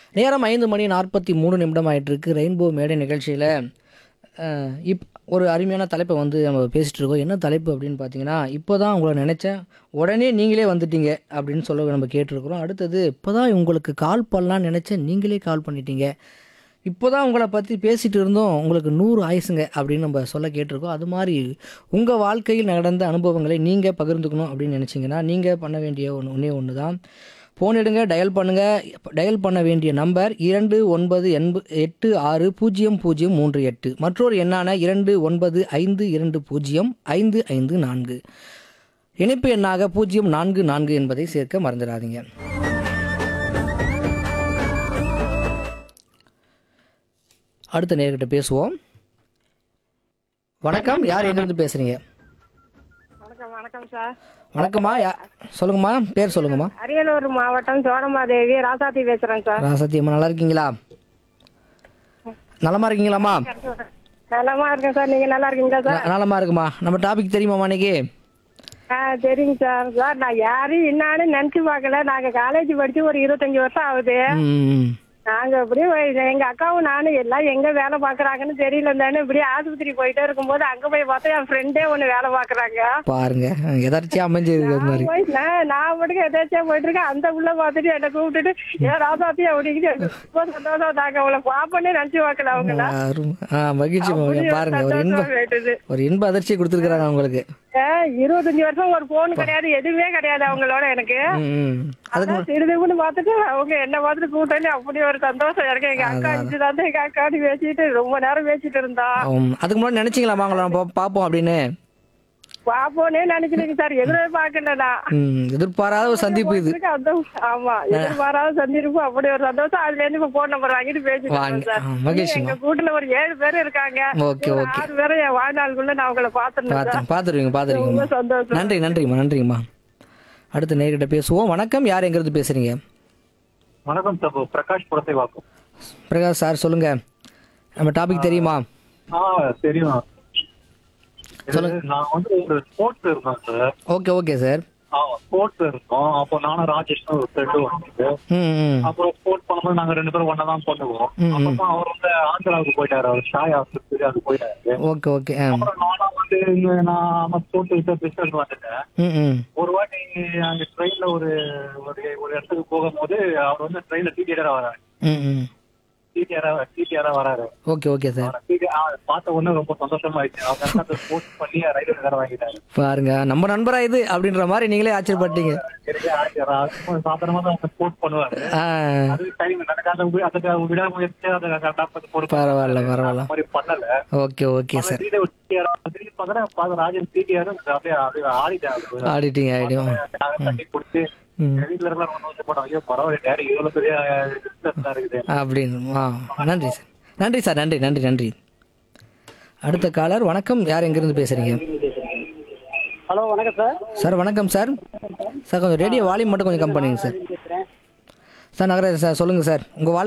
நேரம் ஐந்து மணி நாற்பத்தி மூணு நிமிடம் ஆயிட்டு இருக்கு ரெயின்போ மேடை நிகழ்ச்சியில் இப் ஒரு அருமையான தலைப்பை வந்து நம்ம பேசிகிட்டு இருக்கோம் என்ன தலைப்பு அப்படின்னு பார்த்தீங்கன்னா இப்போ தான் உங்களை நினச்சேன் உடனே நீங்களே வந்துட்டீங்க அப்படின்னு சொல்ல நம்ம கேட்டிருக்கிறோம் அடுத்தது இப்போ தான் உங்களுக்கு கால் பண்ணலாம்னு நினச்சேன் நீங்களே கால் பண்ணிட்டீங்க இப்போ தான் உங்களை பற்றி பேசிகிட்டு இருந்தோம் உங்களுக்கு நூறு ஆயுசுங்க அப்படின்னு நம்ம சொல்ல கேட்டிருக்கோம் அது மாதிரி உங்கள் வாழ்க்கையில் நடந்த அனுபவங்களை நீங்கள் பகிர்ந்துக்கணும் அப்படின்னு நினச்சிங்கன்னா நீங்கள் பண்ண வேண்டிய ஒன்று ஒன்றே ஒன்று தான் ஃபோன் எடுங்க டயல் பண்ணுங்கள் டயல் பண்ண வேண்டிய நம்பர் இரண்டு ஒன்பது எண்பு எட்டு ஆறு பூஜ்ஜியம் பூஜ்ஜியம் மூன்று எட்டு மற்றொரு எண்ணான இரண்டு ஒன்பது ஐந்து இரண்டு பூஜ்ஜியம் ஐந்து ஐந்து நான்கு இணைப்பு எண்ணாக பூஜ்ஜியம் நான்கு நான்கு என்பதை சேர்க்க மறந்துடாதீங்க அடுத்த நேர்கிட்ட பேசுவோம் வணக்கம் யார் எங்கேருந்து பேசுகிறீங்க வணக்கம் வணக்கம் சார் வணக்கம்மா யா சொல்லுங்கம்மா பேர் சொல்லுங்கம்மா அரியலூர் மாவட்டம் சோழமாதேவி ராசாத்தி பேசுறேன் சார் ராசத்தி அம்மா நல்லா இருக்கீங்களா நலமா இருக்கீங்களாம்மா நலமா இருக்கேன் சார் நீங்க நல்லா இருக்கீங்களா சார் ந- நலமா இருக்குமா நம்ம டாபிக் தெரியுமாம்மா இன்னைக்கு ஆ சரிங்க சார் சார் நான் யாரும் என்னான்னு நினைச்சு பார்க்கல நாங்க காலேஜ் படிச்சு ஒரு இருபத்தஞ்சு வருஷம் ஆகுது ம், நாங்க இப்படி எங்க அக்காவும் நானும் எல்லாம் எங்க வேலை பாக்குறாங்கன்னு தெரியல தானே இப்படி ஆஸ்பத்திரி போயிட்டே இருக்கும்போது அங்க போய் பார்த்தா என் ஃப்ரெண்டே ஒண்ணு வேலை பாக்குறாங்க பாருங்க எதாச்சும் அமைஞ்சிருக்கு அது மாதிரி போய் நான் நான் மட்டும் எதாச்சும் போயிட்டு இருக்கேன் அந்த புள்ள பார்த்துட்டு என்னை கூப்பிட்டுட்டு ஏன் ராசாத்தி அப்படிங்கிட்டு ரொம்ப சந்தோஷம் நாங்க அவளை பாப்பனே நினைச்சு பார்க்கல அவங்கள அருமை. ஆ மகிழ்ச்சிம்மா பாருங்க ஒரு இன்ப சந்தோஷமா போயிட்டுது. ஒரு இன்ப அதிர்ச்சியை கொடுத்துருக்குறாங்க உங்களுக்கு ஏ, இருபத்தஞ்சு வருஷம் ஒரு போன் கிடையாது எதுவுமே கிடையாது அவங்களோட எனக்கு ம், ம். அதுக்கு அதான் சிறிதுன்னு பார்த்துட்டு அவங்க என்ன பார்த்துட்டு கூட்டணி அப்படி ஒரு சந்தோஷம் எனக்கு எங்க அக்கா இதுதான் எங்க அக்காடி பேசிட்டு ரொம்ப நேரம் பேசிட்டு இருந்தா ஆம். அதுக்கு முன்னாடி நினைச்சீங்களாம்மா உங்களை நம்ம பார்ப்போம் அப்படின்னு பாப்போனே நினைச்சிருக்கேன் சார் எதுவுமே பாக்கல நான் ம், எதிர்பாராத ஒரு சந்திப்பு இது இருக்கு, அந்த ஆமா எதிர்பாராத சந்திருப்பு அப்படி ஒரு சந்தோஷம் அதுல இருந்து இப்ப போன் நம்பர் வாங்கிட்டு பேசிட்டு வாங்க. இருக்கேன் சார் ஆ, மகிழ்ச்சிம்மா. எங்க கூட்டுல ஒரு ஏழு பேர் இருக்காங்க ஓகே ஒரு ஓகே ஆறு பேரும் என் வாழ்நாளுக்குள்ள நான் அவங்கள பாத்துருந்தேன் பார்த்து பார்த்துருவீங்க பார்த்துருவீங்கம்மா ரொம்ப சந்தோஷம் நன்றி நன்றிம்மா நன்றிங்கம்மா அடுத்து நேர்கிட்ட பேசுவோம் வணக்கம் யார் எங்கிறது பேசுறீங்க வணக்கம் தப்பு பிரகாஷ் புறத்தை வாக்கும் பிரகாஷ் சார் சொல்லுங்க நம்ம டாபிக் தெரியுமா ஆ தெரியும் இது நான் வந்து ஒரு ஸ்போர்ட்ஸ் இருந்தேன் சார் ஓகே ஓகே சார் ஆமா ஸ்போர்ட்ஸ் இருக்கோம் அப்போ நானும் ராஜேஷ் ஒரு ஃப்ரெண்டு வந்து ம் ம் அப்புறம் ஸ்போர்ட்ஸ் பண்ணும்போது நாங்க ரெண்டு பேரும் ஒன்னா தான் பண்ணுவோம் ம், ம். அப்புறம் அவர் வந்து ஆந்திராவுக்கு போயிட்டாரு அவர் ஷாய் ஆஸ்பத்திரி அது போயிட்டாரு ஓகே ஓகே ஆ அப்புறம் நானும் வந்து இங்க நான் ஸ்போர்ட்ஸ் விட்டு பிஸ்னஸ் வந்துட்டேன் ம் ம் ஒரு வாட்டி அங்க ட்ரெயின்ல ஒரு ஒரு ஒரு இடத்துக்கு போகும்போது அவர் வந்து ட்ரெயின்ல டிடிஆரா வராரு ம் ம் டிடிஆரா டிடிஆரா வராரு ஓகே ஓகே சார் TTR ஆ, பார்த்த உடனே ரொம்ப சந்தோஷமாயிடுச்சு அவர் அந்த ஸ்போர்ட்ஸ் பண்ணி ரயில்வே கார வாங்கிட்டாரு பாருங்க நம்ம நண்பரா இது அப்படின்ற மாதிரி நீங்களே ஆச்சரியப்பட்டீங்க பெரிய ஆச்சரியரா. சும்மா சாதாரணமா தான் அவங்க ஸ்போர்ட்ஸ் பண்ணுவாரு ஆ அது டைம் நடக்காத வி- அதுக்கு விடாமுயற்சி அதை கரெக்டா பார்த்து போட்டு பரவாயில்ல பரவாயில்ல அந்த மாதிரி பண்ணல ஓகே ஓகே சார் திடீர்னு ஒரு TTR திடீர்னு பார்த்தா பாத ராஜன் டிடிஆர் அப்படியே அப்படியே ஆடிட்டாரு ஆடிட்டிங் ஆகிடும் நாங்க தட்டி கொடுத்து ம். எங்க வீட்டுல இருக்கலாம் ஒண்ணு வந்து போட்டோம் ஐயோ பரவாயில்ல டேடி இவ்வளவு பெரிய business தான் இருக்குது அப்படின்னு ஆ நன்றி சார் நன்றி சார் நன்றி நன்றி நன்றி அடுத்த காலர் வணக்கம் யார் எங்கேருந்து பேசுகிறீங்க ஹலோ வணக்கம் சார் சார் வணக்கம் சார் சார் கொஞ்சம் ரேடியோ வால்யூம் மட்டும் கொஞ்சம் கம் பண்ணுங்க சார் சார் நகராஜ் சார் சொல்லுங்கள் சார் உங்கள் வாழ்க்கை